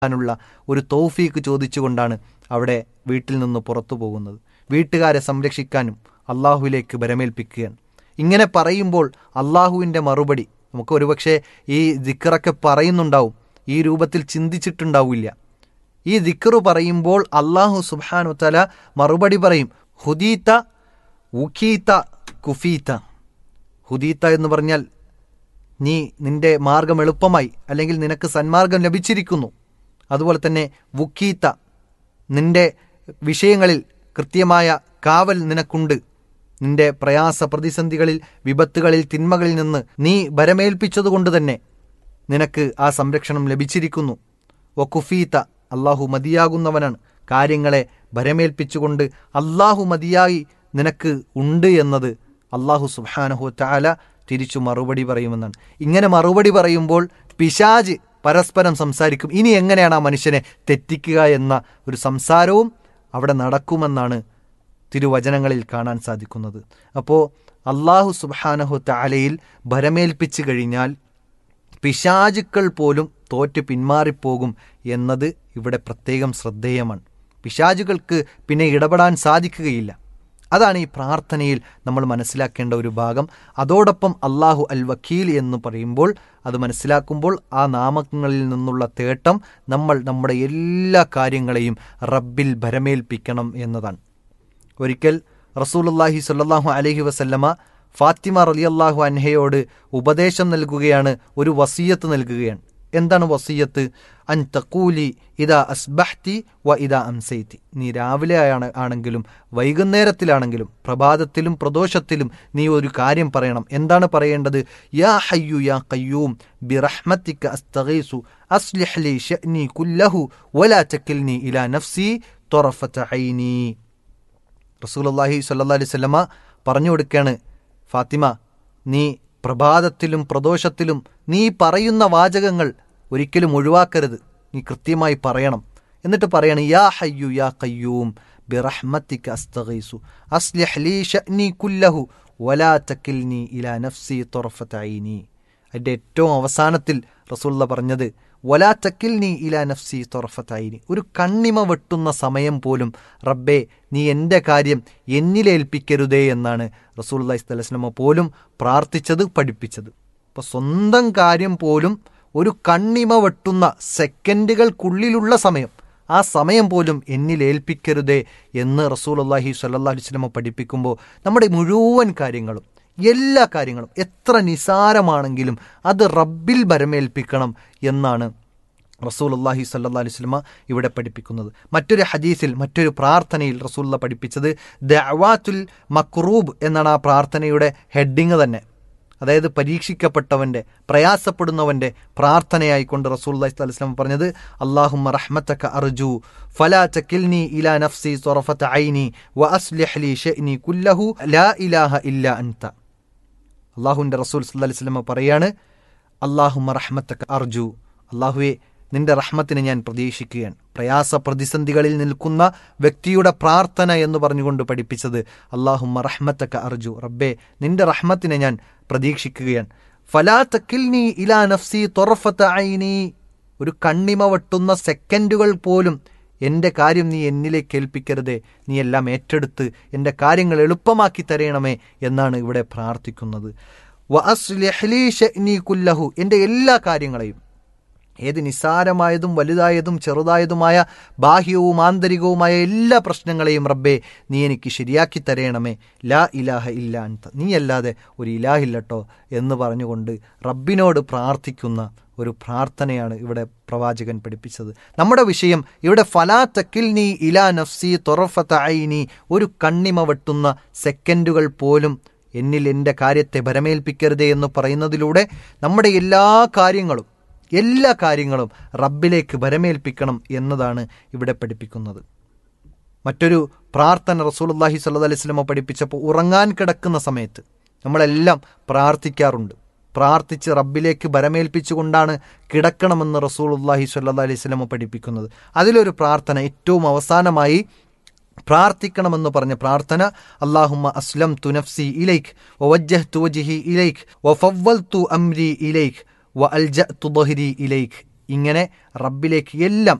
ാനുള്ള ഒരു തൗഫീക്ക് ചോദിച്ചുകൊണ്ടാണ് അവിടെ വീട്ടിൽ നിന്ന് പുറത്തു പോകുന്നത് വീട്ടുകാരെ സംരക്ഷിക്കാനും അള്ളാഹുവിലേക്ക് ബരമേൽപ്പിക്കുകയാണ് ഇങ്ങനെ പറയുമ്പോൾ അള്ളാഹുവിൻ്റെ മറുപടി നമുക്ക് ഒരുപക്ഷെ ഈ ദിക്കറൊക്കെ പറയുന്നുണ്ടാവും ഈ രൂപത്തിൽ ചിന്തിച്ചിട്ടുണ്ടാവില്ല ഈ ദിക്കറു പറയുമ്പോൾ അള്ളാഹു സുബാനു തല മറുപടി പറയും ഹുദീത്ത ഉഖീത്ത കുഫീത്ത ഹുദീത്ത എന്ന് പറഞ്ഞാൽ നീ നിന്റെ മാർഗം എളുപ്പമായി അല്ലെങ്കിൽ നിനക്ക് സന്മാർഗം ലഭിച്ചിരിക്കുന്നു അതുപോലെ തന്നെ വുക്കീത്ത നിന്റെ വിഷയങ്ങളിൽ കൃത്യമായ കാവൽ നിനക്കുണ്ട് നിന്റെ പ്രയാസ പ്രതിസന്ധികളിൽ വിപത്തുകളിൽ തിന്മകളിൽ നിന്ന് നീ ഭരമേൽപ്പിച്ചതുകൊണ്ട് തന്നെ നിനക്ക് ആ സംരക്ഷണം ലഭിച്ചിരിക്കുന്നു വക്കുഫീത്ത അള്ളാഹു മതിയാകുന്നവനാണ് കാര്യങ്ങളെ ഭരമേൽപ്പിച്ചുകൊണ്ട് അള്ളാഹു മതിയായി നിനക്ക് ഉണ്ട് എന്നത് അള്ളാഹു സുബാനഹു താല തിരിച്ചു മറുപടി പറയുമെന്നാണ് ഇങ്ങനെ മറുപടി പറയുമ്പോൾ പിശാജ് പരസ്പരം സംസാരിക്കും ഇനി എങ്ങനെയാണ് ആ മനുഷ്യനെ തെറ്റിക്കുക എന്ന ഒരു സംസാരവും അവിടെ നടക്കുമെന്നാണ് തിരുവചനങ്ങളിൽ കാണാൻ സാധിക്കുന്നത് അപ്പോൾ അള്ളാഹു സുബാനഹു താലയിൽ ഭരമേൽപ്പിച്ചു കഴിഞ്ഞാൽ പിശാചുക്കൾ പോലും തോറ്റ് പിന്മാറിപ്പോകും എന്നത് ഇവിടെ പ്രത്യേകം ശ്രദ്ധേയമാണ് പിശാചുകൾക്ക് പിന്നെ ഇടപെടാൻ സാധിക്കുകയില്ല അതാണ് ഈ പ്രാർത്ഥനയിൽ നമ്മൾ മനസ്സിലാക്കേണ്ട ഒരു ഭാഗം അതോടൊപ്പം അള്ളാഹു അൽ വക്കീൽ എന്ന് പറയുമ്പോൾ അത് മനസ്സിലാക്കുമ്പോൾ ആ നാമങ്ങളിൽ നിന്നുള്ള തേട്ടം നമ്മൾ നമ്മുടെ എല്ലാ കാര്യങ്ങളെയും റബ്ബിൽ ഭരമേൽപ്പിക്കണം എന്നതാണ് ഒരിക്കൽ റസൂലുല്ലാഹി സ്വല്ലല്ലാഹു അലൈഹി വസല്ലമ ഫാത്തിമ റലിയല്ലാഹു അൻഹയോട് ഉപദേശം നൽകുകയാണ് ഒരു വസീയത്ത് നൽകുകയാണ് എന്താണ് വസീയത്ത് അൻ തക്കൂലി ഇതാ അസ്ബഹ്തി വ ഇതാ അംസൈത്തി നീ രാവിലെ ആണ് ആണെങ്കിലും വൈകുന്നേരത്തിലാണെങ്കിലും പ്രഭാതത്തിലും പ്രദോഷത്തിലും നീ ഒരു കാര്യം പറയണം എന്താണ് പറയേണ്ടത് യാ ഹയ്യു യാ കയ്യൂം ബിറഹ്മത്തിക്ക അസ്തഗീസു അസ്ലിഹ് ലി ഷഅ്നി കുല്ലഹു വലാ തക്കിൽനി ഇലാ നഫ്സി തൊറഫത ഐനി റസൂലുള്ളാഹി സ്വല്ലല്ലാഹി അലൈഹി വസല്ലമ പറഞ്ഞു കൊടുക്കുകയാണ് ഫാത്തിമ നീ പ്രഭാതത്തിലും പ്രദോഷത്തിലും നീ പറയുന്ന വാചകങ്ങൾ ഒരിക്കലും ഒഴിവാക്കരുത് നീ കൃത്യമായി പറയണം എന്നിട്ട് പറയണം യാ ഹയ്യു യാ കയ്യൂം ബിറഹ്മത്തിക അസ്തഗീസു അസ്ലിഹ് ലീ ഷഅ്നി കുല്ലഹു വലാ തക്കിൽനി ഇലാ നഫ്സി തൊറഫത ഐനി അതിൻ്റെ ഏറ്റവും അവസാനത്തിൽ റസൂള്ള പറഞ്ഞത് വലാ തക്കിൽനി ഇലാ നഫ്സി തൊറഫത്തായിനി ഒരു കണ്ണിമ വെട്ടുന്ന സമയം പോലും റബ്ബേ നീ എൻ്റെ കാര്യം എന്നിലേൽപ്പിക്കരുതേ എന്നാണ് റസൂൽ അള്ളഹി സ്വലസ്ലമ പോലും പ്രാർത്ഥിച്ചത് പഠിപ്പിച്ചത് അപ്പോൾ സ്വന്തം കാര്യം പോലും ഒരു കണ്ണിമ വെട്ടുന്ന സെക്കൻഡുകൾക്കുള്ളിലുള്ള സമയം ആ സമയം പോലും എന്നിലേൽപ്പിക്കരുതേ എന്ന് റസൂൽ അള്ളാഹി സ്വല്ലാ വസ്ലമ പഠിപ്പിക്കുമ്പോൾ നമ്മുടെ മുഴുവൻ കാര്യങ്ങളും എല്ലാ കാര്യങ്ങളും എത്ര നിസാരമാണെങ്കിലും അത് റബ്ബിൽ ഭരമേൽപ്പിക്കണം എന്നാണ് റസൂൽ അള്ളാഹി സല്ലാ അലൈഹി സ്വലമ ഇവിടെ പഠിപ്പിക്കുന്നത് മറ്റൊരു ഹദീസിൽ മറ്റൊരു പ്രാർത്ഥനയിൽ റസൂല്ല പഠിപ്പിച്ചത് ദഅവാത്തുൽ മക്രൂബ് എന്നാണ് ആ പ്രാർത്ഥനയുടെ ഹെഡിങ് തന്നെ അതായത് പരീക്ഷിക്കപ്പെട്ടവൻ്റെ പ്രയാസപ്പെടുന്നവൻ്റെ പ്രാർത്ഥനയായിക്കൊണ്ട് റസൂൽ അള്ളഹി സ്വലൈഹി സ്വലം പറഞ്ഞത് അള്ളാഹുമ്മ റഹ്മത്തക്ക അർജു ഫലാ ചക്കിൽനി ഇലാ നഫ്സി സൊറഫത്ത് ഐനി വ അസ്ലിഹ്ലി ഷെനി കുല്ലഹു ലാ ഇലാഹ ഇല്ല അൻത അള്ളാഹുവിൻ്റെ റസൂൽ സല്ലാ അലൈഹി സ്വലമ പറയാണ് അള്ളാഹുമ്മ റഹ്മത്തക്ക അർജു അള്ളാഹുവെ നിന്റെ റഹ്മത്തിനെ ഞാൻ പ്രതീക്ഷിക്കുകയാണ് പ്രയാസ പ്രതിസന്ധികളിൽ നിൽക്കുന്ന വ്യക്തിയുടെ പ്രാർത്ഥന എന്ന് പറഞ്ഞുകൊണ്ട് പഠിപ്പിച്ചത് അള്ളാഹുമ്മ റഹ്മത്തക്ക അർജു റബ്ബെ നിന്റെ റഹ്മത്തിനെ ഞാൻ പ്രതീക്ഷിക്കുകയാണ് ഫലാ തക്കിൽനി ഇലാ നഫ്സി തൊറഫത്ത ഐനി ഒരു കണ്ണിമ വെട്ടുന്ന സെക്കൻഡുകൾ പോലും എൻ്റെ കാര്യം നീ എന്നിലേക്ക് ഏൽപ്പിക്കരുതേ നീ എല്ലാം ഏറ്റെടുത്ത് എൻ്റെ കാര്യങ്ങൾ എളുപ്പമാക്കി തരയണമേ എന്നാണ് ഇവിടെ പ്രാർത്ഥിക്കുന്നത് കുല്ലഹു എൻ്റെ എല്ലാ കാര്യങ്ങളെയും ഏത് നിസ്സാരമായതും വലുതായതും ചെറുതായതുമായ ബാഹ്യവും ആന്തരികവുമായ എല്ലാ പ്രശ്നങ്ങളെയും റബ്ബേ നീ എനിക്ക് ശരിയാക്കി തരയണമേ ലാ ഇലാഹ ഇല്ല അൻത നീ അല്ലാതെ ഒരു ഇലാഹില്ലട്ടോ എന്ന് പറഞ്ഞുകൊണ്ട് റബ്ബിനോട് പ്രാർത്ഥിക്കുന്ന ഒരു പ്രാർത്ഥനയാണ് ഇവിടെ പ്രവാചകൻ പഠിപ്പിച്ചത് നമ്മുടെ വിഷയം ഇവിടെ ഫലാ തക്കിൽ നീ ഇലാ നഫ്സി തൊറഫത്ത ഐനി ഒരു കണ്ണിമ വെട്ടുന്ന സെക്കൻഡുകൾ പോലും എന്നിൽ എൻ്റെ കാര്യത്തെ ഭരമേൽപ്പിക്കരുതേ എന്ന് പറയുന്നതിലൂടെ നമ്മുടെ എല്ലാ കാര്യങ്ങളും എല്ലാ കാര്യങ്ങളും റബ്ബിലേക്ക് ഭരമേൽപ്പിക്കണം എന്നതാണ് ഇവിടെ പഠിപ്പിക്കുന്നത് മറ്റൊരു പ്രാർത്ഥന റസൂലുല്ലാഹി സല്ലു അലൈഹി സ്വലമ പഠിപ്പിച്ചപ്പോൾ ഉറങ്ങാൻ കിടക്കുന്ന സമയത്ത് നമ്മളെല്ലാം പ്രാർത്ഥിക്കാറുണ്ട് പ്രാർത്ഥിച്ച് റബ്ബിലേക്ക് ഭരമേൽപ്പിച്ചുകൊണ്ടാണ് കിടക്കണമെന്ന് റസൂലുല്ലാഹി സല്ലു അലൈഹി സ്വലമ പഠിപ്പിക്കുന്നത് അതിലൊരു പ്രാർത്ഥന ഏറ്റവും അവസാനമായി പ്രാർത്ഥിക്കണമെന്ന് പറഞ്ഞ പ്രാർത്ഥന അള്ളാഹുമ്മ അസ്ലം തു നഫ്സി ഇലൈഖ് വജ്ജഹ് തു വജിഹി ഇലൈഖ് വഫവൽ തു അംരി ഇലൈഖ് വ അൽജ തു ബഹരി ഇലൈഖ് ഇങ്ങനെ റബ്ബിലേക്ക് എല്ലാം